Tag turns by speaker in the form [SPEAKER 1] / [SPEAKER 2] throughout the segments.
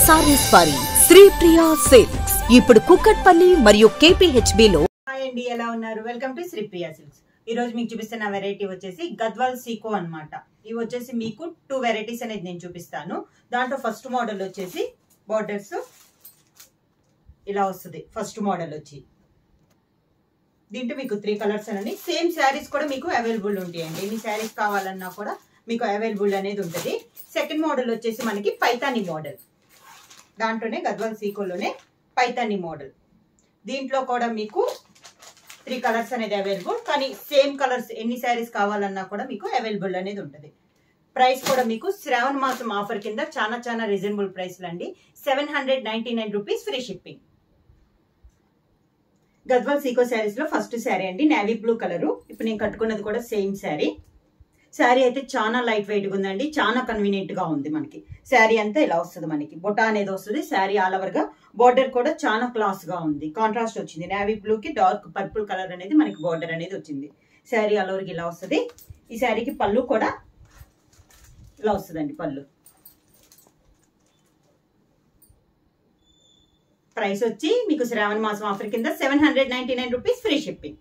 [SPEAKER 1] సారీస్ వారి శ్రీప్రియ సిల్క్స్ ఇప్పుడు కుక్కట్పల్లి మరియు కేపీహెచ్బి లో
[SPEAKER 2] హాయ్ అండి ఎలా ఉన్నారు వెల్కమ్ టు శ్రీప్రియ సిల్క్స్ ఈ రోజు మీకు చూపిస్తున్న వెరైటీ వచ్చేసి గద్వాల్ సీకో అన్నమాట ఇవి వచ్చేసి మీకు టూ వెరైటీస్ అనేది నేను చూపిస్తాను దాంట్లో ఫస్ట్ మోడల్ వచ్చేసి బార్డర్స్ ఇలా వస్తుంది ఫస్ట్ మోడల్ వచ్చి దీంట్లో మీకు త్రీ కలర్స్ అనేది సేమ్ శారీస్ కూడా మీకు అవైలబుల్ ఉంటాయండి ఎన్ని శారీస్ కావాలన్నా కూడా మీకు అవైలబుల్ అనేది ఉంటుంది సెకండ్ మోడల్ వచ్చేసి మనకి పైతాని మోడల్ దాంట్లోనే గద్వాల్ సీకోలోనే పైతాని మోడల్ దీంట్లో కూడా మీకు త్రీ కలర్స్ అనేది అవైలబుల్ కానీ సేమ్ కలర్స్ ఎన్ని శారీస్ కావాలన్నా కూడా మీకు అవైలబుల్ అనేది ఉంటుంది ప్రైస్ కూడా మీకు శ్రావణ మాసం ఆఫర్ కింద చాలా చాలా రీజనబుల్ ప్రైస్లు అండి seven hundred ninety nine rupees free shipping Gadwal Sico saris లో ఫస్ట్ శారీ అండి నేవీ బ్లూ కలరు ఇప్పుడు నేను కట్టుకున్నది కూడా సేమ్ శారీ శారీ అయితే చాలా లైట్ వెయిట్ గా ఉందండి చాలా కన్వీనియంట్ గా ఉంది మనకి శారీ అంతా ఇలా వస్తుంది మనకి బొటా అనేది వస్తుంది శారీ ఆల్ ఓవర్ గా బార్డర్ కూడా చాలా క్లాస్ గా ఉంది కాంట్రాస్ట్ వచ్చింది నేవీ బ్లూ కి డార్క్ పర్పుల్ కలర్ అనేది మనకి బార్డర్ అనేది వచ్చింది శారీ ఆల్ ఓవర్కి ఇలా వస్తుంది ఈ శారీకి పళ్ళు కూడా ఇలా వస్తుందండి పళ్ళు ప్రైస్ వచ్చి మీకు శ్రావణ మాసం ఆఫర్ కింద seven hundred ninety nine rupees free shipping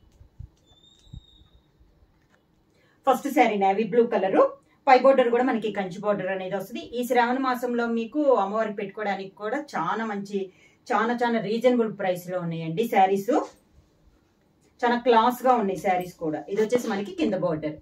[SPEAKER 2] first sari navy blue colour పై బోర్డర్ కూడా మనకి కంచి బోర్డర్ అనేది వస్తుంది ఈ శ్రావణ మాసంలో మీకు అమ్మవారికి పెట్టుకోవడానికి కూడా చాలా మంచి చాలా చాలా రీజనబుల్ ప్రైస్ లో ఉన్నాయండి శారీస్ చాలా క్లాస్ గా ఉన్నాయి శారీస్ కూడా ఇది వచ్చేసి మనకి కింద బోర్డర్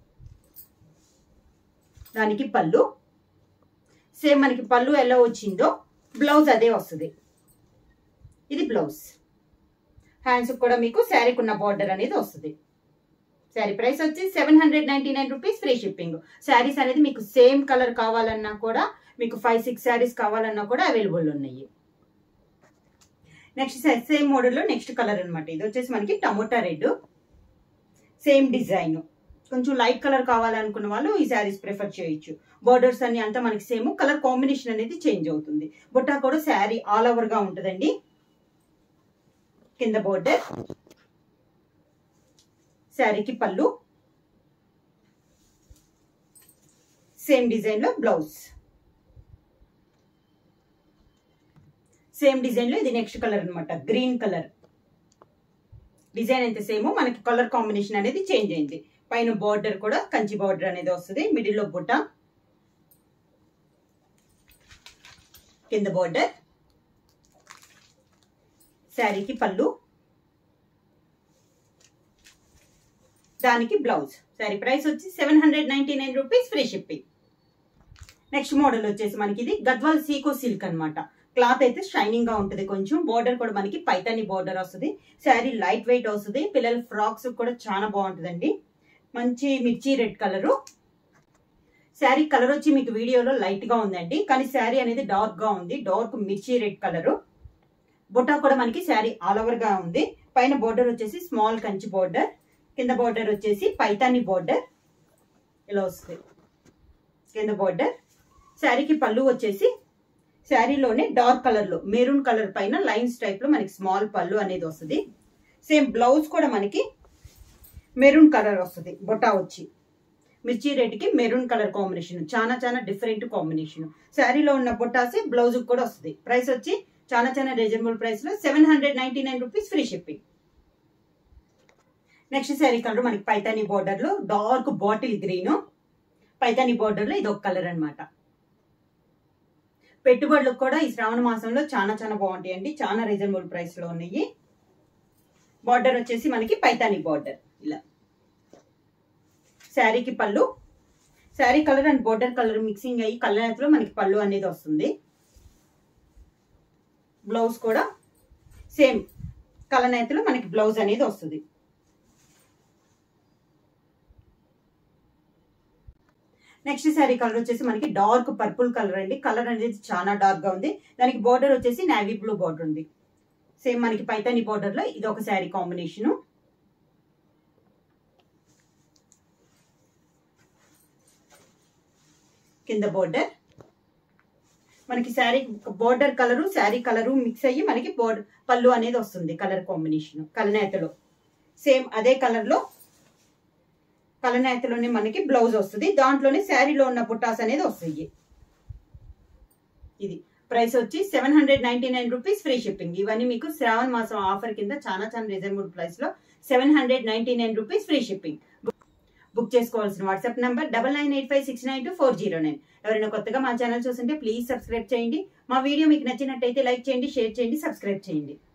[SPEAKER 2] దానికి పళ్ళు సేమ్ మనకి పళ్ళు ఎలా వచ్చిందో బ్లౌజ్ అదే వస్తుంది ఇది బ్లౌజ్ హ్యాండ్స్ కూడా మీకు శారీకి ఉన్న బార్డర్ అనేది వస్తుంది శారీ ప్రైస్ వచ్చి seven hundred ninety nine rupees free shipping saris అనేది మీకు సేమ్ కలర్ కావాలన్నా కూడా మీకు ఫైవ్ సిక్స్ శారీస్ కావాలన్నా కూడా అవైలబుల్ ఉన్నాయి నెక్స్ట్ సేమ్ మోడల్లో నెక్స్ట్ కలర్ అనమాట ఇది వచ్చేసి మనకి టమోటా రెడ్ సేమ్ డిజైన్ కొంచెం లైట్ కలర్ కావాలనుకున్న వాళ్ళు ఈ శారీస్ ప్రిఫర్ చేయొచ్చు బోర్డర్స్ అన్ని అంతా మనకి సేమ్ కలర్ కాంబినేషన్ అనేది చేంజ్ అవుతుంది బుట్టా కూడా శారీ ఆల్ ఓవర్ గా ఉంటుందండి కింద బోర్డర్ శారీకి పళ్ళు సేమ్ డిజైన్ లో బ్లౌజ్ సేమ్ డిజైన్ లో ఇది నెక్స్ట్ కలర్ అనమాట గ్రీన్ కలర్ డిజైన్ అయితే సేమ్ మనకి కలర్ కాంబినేషన్ అనేది చేంజ్ అయింది పైన బార్డర్ కూడా కంచి బార్డర్ అనేది వస్తుంది మిడిల్ లో బుట్ట కింద బార్డర్ శారీకి పళ్ళు దానికి బ్లౌజ్ సారీ ప్రైస్ వచ్చి seven hundred ninety nine rupees free shipping next model వచ్చేసి మనకి ఇది గద్వాల్ సీకో సిల్క్ అనమాట క్లాత్ అయితే షైనింగ్ గా ఉంటుంది కొంచెం బోర్డర్ కూడా మనకి పైతాని బోర్డర్ వస్తుంది శారీ లైట్ వెయిట్ వస్తుంది పిల్లల ఫ్రాక్స్ కూడా చాలా బాగుంటుందండి మంచి మిర్చి రెడ్ కలరు శారీ కలర్ వచ్చి మీకు వీడియోలో లైట్ గా ఉందండి కానీ శారీ అనేది డార్క్ గా ఉంది డార్క్ మిర్చి రెడ్ కలరు బుట్టా కూడా మనకి శారీ ఆల్ ఓవర్ గా ఉంది పైన బోర్డర్ వచ్చేసి స్మాల్ కంచి బోర్డర్ కింద బోర్డర్ వచ్చేసి పైతాని బోర్డర్ ఇలా వస్తుంది కింద బోర్డర్ శారీకి పళ్ళు వచ్చేసి శారీలోనే డార్క్ కలర్ లో మెరూన్ కలర్ పైన లైన్స్ టైప్ లో మనకి స్మాల్ పళ్ళు అనేది వస్తుంది సేమ్ బ్లౌజ్ కూడా మనకి మెరూన్ కలర్ వస్తుంది బొటా వచ్చి మిర్చి రెడ్ కి మెరూన్ కలర్ కాంబినేషన్ చాలా చాలా డిఫరెంట్ కాంబినేషన్ శారీలో ఉన్న బొటాసి బ్లౌజ్ కూడా వస్తుంది ప్రైస్ వచ్చి చాలా చాలా రీజనబుల్ ప్రైస్ లో seven hundred ninety nine rupees free shipping next sari colour మనకి పైతాని బోర్డర్ లో dark bottle green Paithani border లో ఇది ఒక కలర్ అనమాట పెట్టుబడులకు కూడా ఈ శ్రావణ మాసంలో చాలా చాలా బాగుంటాయండి చాలా రీజనబుల్ ప్రైస్ లో ఉన్నాయి బార్డర్ వచ్చేసి మనకి పైతాని బార్డర్ ఇలా శారీకి పళ్ళు sari colour and border colour mixing అయ్యి కలర్ లో మనకి పళ్ళు అనేది వస్తుంది బ్లౌజ్ కూడా సేమ్ కలనేతలో మనకి బ్లౌజ్ అనేది వస్తుంది నెక్స్ట్ శారీ కలర్ వచ్చేసి మనకి డార్క్ పర్పుల్ కలర్ అండి కలర్ అనేది చాలా డార్క్ గా ఉంది దానికి బోర్డర్ వచ్చేసి నేవీ బ్లూ బోర్డర్ ఉంది సేమ్ మనకి పైతాని బోర్డర్ లో ఇది ఒక శారీ కాంబినేషన్ కింద బోర్డర్ మనకి sari border colour sari colour mix అయ్యి మనకి బోర్డర్ పళ్ళు అనేది వస్తుంది కలర్ కాంబినేషన్ కలనేతలో సేమ్ అదే కలర్ లో కలనేతలోనే మనకి బ్లౌజ్ వస్తుంది దాంట్లోనే శారీలో ఉన్న బుట్టాస్ అనేది వస్తాయి ఇది ప్రైస్ వచ్చి seven hundred ninety nine rupees free shipping ఇవన్నీ మీకు శ్రావణ మాసం ఆఫర్ కింద చాలా చాలా రీజనబుల్ ప్రైస్ లో seven hundred ninety nine rupees free shipping book చేసుకోవాల్సిన WhatsApp number double nine eight five six nine two four zero nine ఎవరైనా కొత్తగా మా ఛానల్ చూస్తుంటే ప్లీజ్ సబ్స్క్రైబ్ చేయండి మా వీడియో మీకు నచ్చినట్టయితే లైక్ చేయండి షేర్ చేయండి సబ్స్క్రైబ్ చేయండి